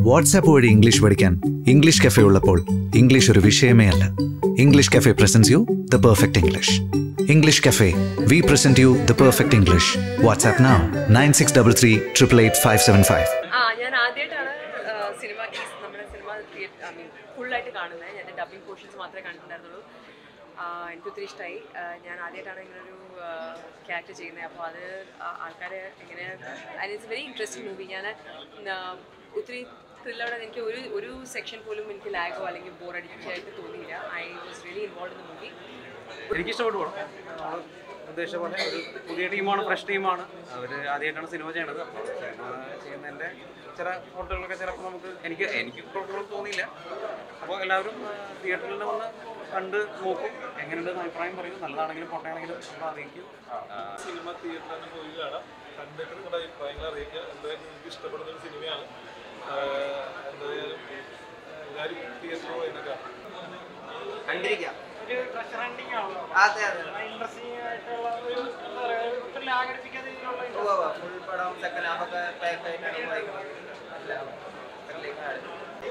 WhatsApp വഴി English പഠിക്കാൻ English cafe ഉള്ളപ്പോൾ ഇംഗ്ലീഷ് ഒരു വിഷയമേ അല്ല English cafe presents you the perfect English English cafe we present you the perfect English WhatsApp now nine six double three triple eight five seven five ആ ഞാൻ ആദ്യമായിട്ടാണ് cinema ഈ നമ്മുടെ സിനിമ തിയേറ്റർ ഐ മീൻ ഫുള്ളായിട്ട് കാണുന്നത് ഞാൻ dubbing portions മാത്രമേ കണ്ടിട്ടുണ്ടായിരുന്നുള്ളൂ ആ, എനിക്ക് ഒത്തിരി ഇഷ്ടമായി ഞാൻ ആദ്യമായിട്ടാണ് ഇങ്ങനൊരു ക്യാരക്ടർ ചെയ്യുന്നത് അപ്പോൾ അത് ആൾക്കാർ എങ്ങനെ and it's very interesting movie ഞാൻ ഒത്തിരി ത്രില്ലോടെ എനിക്ക് ഒരു ഒരു സെക്ഷൻ പോലും എനിക്ക് ലാഗോ അല്ലെങ്കിൽ ബോർ അടിക്കായിട്ട് തോന്നിയില്ല I was really involve in the movie എനിക്ക് ഇഷ്ടപ്പെട്ടു പോകണം നമ്മൾ ഉദ്ദേശിച്ച പോലെ ഒരു പുതിയ ടീമാണ് ഫ്രഷ് ടീമാണ് അവർ ആദ്യമായിട്ടാണ് സിനിമ ചെയ്യണത് അപ്പോൾ സിനിമ ചെയ്യുന്നതിൻ്റെ ചില ഫോട്ടോകളൊക്കെ ചിലപ്പോൾ നമുക്ക് എനിക്ക് എനിക്ക് കുഴപ്പമൊന്നും തോന്നിയില്ല അപ്പോൾ എല്ലാവരും തിയേറ്ററിൽ വന്ന് കണ്ട് നോക്കും എങ്ങനെയുണ്ടെന്ന് അഭിപ്രായം പറയും നല്ലതാണെങ്കിലും പൊട്ടയാണെങ്കിലും നമ്മൾ അറിയിക്കും ആ, സിനിമ തിയേറ്ററിൽ തന്നെ പോയി കാണാം കണ്ടിട്ട് നിങ്ങളുടെ അഭിപ്രായങ്ങൾ അറിയിക്കുക എന്തായാലും നിങ്ങൾക്ക് ഇഷ്ടപ്പെടുന്ന ഒരു സിനിമയാണ് ആഹ് എന്തായാലും എല്ലാവരും തിയേറ്ററിൽ പോയി തന്നെ കാണാം കണ്ടിരിക്കാം അതെ അതെ ഫുൾ പടം സെക്കൻഡ് ഹാഫ് ഒക്കെ പാക്ക് ആയിട്ടാണ് പോയിരിക്കുന്നത് എല്ലാം thrilling ആണ്.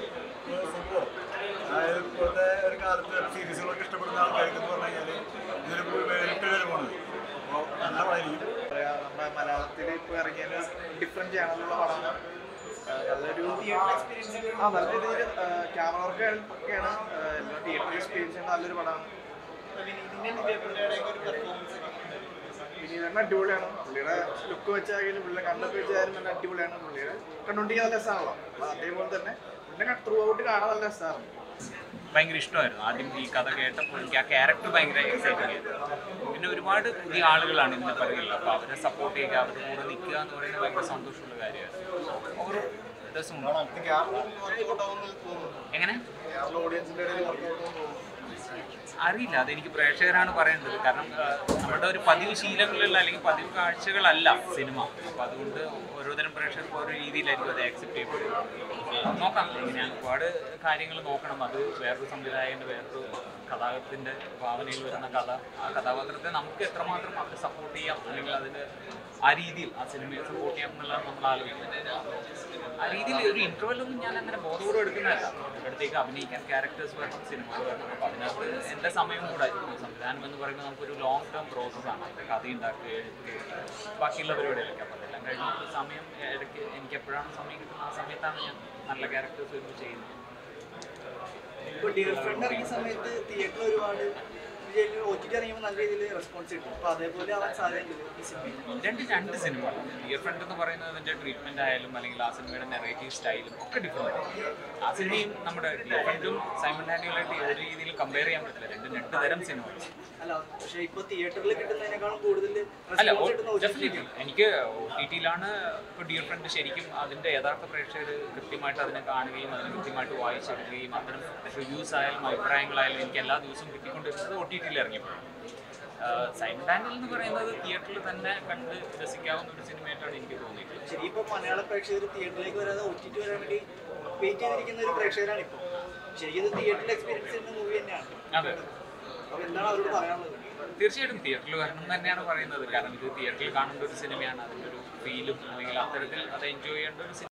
അതായത് ഇപ്പോഴത്തെ ഒരു കാലത്ത് വെബ് സീരീസുകളൊക്കെ ഇഷ്ടപ്പെടുന്ന ആൾക്കാർക്ക് എന്ന് പറഞ്ഞു കഴിഞ്ഞാൽ ഇതൊരു വേറിട്ട് വരുമാണ് അപ്പോൾ നല്ല പടമായിരിക്കും പറയാ, നമ്മുടെ മലയാളത്തിൽ ഇപ്പോൾ ഇറങ്ങിയ ഡിഫറെൻറ്റ് ചാനലുള്ള പടമാണ് ആ, നല്ലൊരു ആ നല്ല രീതിയിൽ ക്യാമറ വർക്ക് ഒക്കെയാണ് എല്ലാ തിയേറ്റർ എക്സ്പീരിയൻസ് നല്ലൊരു പടമാണ് വിനീതണ്ണ അടിപൊളിയാണ് പുള്ളിയുടെ ലുക്ക് വെച്ചായാലും പുള്ളിയുടെ കണ്ണൊക്കെ വെച്ചായാലും നല്ല അടിപൊളിയാണ് പുള്ളിയുടെ കണ്ടുകൊണ്ടിരിക്കാൻ നല്ല രസമാണല്ലോ അപ്പോൾ അതേപോലെ തന്നെ പുള്ളിനെ ത്രൂ ഔട്ട് കാണാൻ നല്ല രസമാണ് ഭയങ്കര ഇഷ്ടമായിരുന്നു ആദ്യം ഈ കഥ കേട്ടപ്പോൾ എനിക്ക് ആ ക്യാരക്ടർ ഭയങ്കര എക്സൈറ്റിംഗ് ആയിരുന്നു പിന്നെ ഒരുപാട് പുതിയ ആളുകളാണ് ഇന്ന് പറയുന്നത് അപ്പോൾ അവരെ സപ്പോർട്ട് ചെയ്യുക അവരുടെ കൂടെ നിൽക്കുക എന്ന് പറയുന്നത് ഭയങ്കര സന്തോഷമുള്ള കാര്യമാണ് ഓരോ ദിവസവും എങ്ങനെ ഓഡിയൻസിൻ്റെ ഇടയിൽ വർക്കൗട്ട് തോന്നുന്നു അറിയില്ല അതെനിക്ക് പ്രേക്ഷകരാണ് പറയേണ്ടത് കാരണം ആ, നമ്മുടെ ഒരു പതിവ് ശീലങ്ങളിലുള്ള അല്ലെങ്കിൽ പതിവ് കാഴ്ചകളല്ല സിനിമ അപ്പോൾ അതുകൊണ്ട് ഓരോതരം പ്രേക്ഷകർക്ക് ഓരോ രീതിയിലായിരിക്കും അത് ആക്സെപ്റ്റ് ചെയ്യപ്പെടുന്നത് നോക്കാം എങ്ങനെയാണ് ഒരുപാട് കാര്യങ്ങൾ നോക്കണം അത് വേറൊരു സംവിധായകൻ്റെ വേറൊരു കഥാകൃത്തിൻ്റെ ഭാവനയിൽ വരുന്ന കഥ ആ കഥാപാത്രത്തെ നമുക്ക് എത്രമാത്രം അവരെ സപ്പോർട്ട് ചെയ്യാം അല്ലെങ്കിൽ അതിന് ആ രീതിയിൽ ആ സിനിമയെ സപ്പോർട്ട് ചെയ്യാം എന്നുള്ളതാണ് നമ്മൾ ആലോചിക്കുന്നത് ആ രീതിയിൽ ഒരു ഇന്റർവെല്ലൊന്നും ഞാൻ അങ്ങനെ ബോധപൂർവ്വം എടുക്കുന്നതല്ല ഇവിടത്തേക്ക് അഭിനയിക്കാൻ ക്യാരക്ടേഴ്സ് വേണം സിനിമകൾ വേണം അപ്പോൾ അതിനകത്ത് എൻ്റെ സമയം കൂടെ സംവിധാനം എന്ന് പറയുന്നത് നമുക്കൊരു ലോങ് ടേം പ്രോസസ്സാണ് കഥ ഉണ്ടാക്കുക എഴുതുക ബാക്കിയുള്ള പരിപാടികളൊക്കെ അപ്പോൾ അതെല്ലാം കഴിഞ്ഞ് ഒരു സമയം ഇടയ്ക്ക് എനിക്ക് എപ്പോഴാണ് സമയം കിട്ടുന്നത് ആ സമയത്താണ് ഞാൻ നല്ല ക്യാരക്ടേഴ്സ് വരുമ്പോൾ ചെയ്യുന്നത് ഇപ്പോൾ ഡിയർ ഫ്രണ്ട് ഇറങ്ങിയ സമയത്ത് തിയേറ്ററിൽ ഒരുപാട് ഒ ടി ടി ഇറങ്ങിയപ്പോൾ നല്ല രീതിയിൽ റെസ്പോൺസ് കിട്ടും അപ്പോൾ അതേപോലെ ആവാൻ സാധ്യതയുണ്ട് ഈ സിനിമയിൽ രണ്ട് രണ്ട് സിനിമകൾ ഡിയർ ഫ്രണ്ട് എന്ന് പറയുന്നതിൻ്റെ ട്രീറ്റ്മെന്റ് ആയാലും അല്ലെങ്കിൽ ആ സിനിമയുടെ നെറേറ്റീവ് സ്റ്റൈലും ഒക്കെ ഡിഫറെൻ്റ് ആ സിനിമയും നമ്മുടെ ഡിയർ ഫ്രണ്ടും സൈമൺ ഡാനിയലായിട്ട് ഏത് രീതിയിലും കമ്പയർ ചെയ്യാൻ പറ്റില്ല രണ്ട് രണ്ട് തരം സിനിമകൾ അല്ല പക്ഷേ ഇപ്പോൾ തിയേറ്ററിൽ കിട്ടുന്നതിനേക്കാളും കൂടുതൽ അല്ല റെസ്പോൺസ് കിട്ടുന്ന ഒ ടി ഡെഫിനറ്റ്ലി എനിക്ക് ഒ ടി ടിയിലാണ് ഇപ്പോൾ ഡിയർ ഫ്രണ്ട് ശരിക്കും അതിൻ്റെ യഥാർത്ഥ പ്രേക്ഷകർ കൃത്യമായിട്ട് അതിനെ കാണുകയും അതിനെ കൃത്യമായിട്ട് വായിച്ചെടുക്കുകയും അത്തരം റിവ്യൂസ് ആയാലും അഭിപ്രായങ്ങളായാലും എനിക്ക് എല്ലാ ദിവസവും കിട്ടിക്കൊണ്ടിരുന്നത് ഒ ടി ടിയിൽ ഇറങ്ങിയപ്പോൾ സൈമൺ ഡാനിയൽ എന്ന് പറയുന്നത് തിയേറ്ററിൽ തന്നെ കണ്ട് രസിക്കാവുന്ന ഒരു സിനിമയായിട്ടാണ് എനിക്ക് തോന്നിയിട്ടുള്ളത് ശരി ഇപ്പോൾ മലയാള പ്രേക്ഷകർ തിയേറ്ററിലേക്ക് വരാതെ ഒ ടി ടി വരാൻ വേണ്ടി വെയിറ്റ് ചെയ്തിരിക്കുന്ന ഒരു പ്രേക്ഷകരാണ് ഇപ്പോൾ ശരിക്കും ഇത് തിയേറ്ററിൽ എക്സ്പീരിയൻസ് ചെയ്യുന്ന മൂവി തന്നെയാണ് അതെ അപ്പോൾ എന്താണ് അവരോട് പറയാനുള്ളത് തീർച്ചയായിട്ടും തിയേറ്ററിൽ വരണം എന്ന് തന്നെയാണ് പറയുന്നത് കാരണം ഇത് തിയേറ്ററിൽ കാണേണ്ട ഒരു സിനിമയാണ് അതിൻ്റെ ഒരു ഫീലും അല്ലെങ്കിൽ അത്തരത്തിൽ അത് എൻജോയ് ചെയ്യേണ്ട ഒരു സിനിമ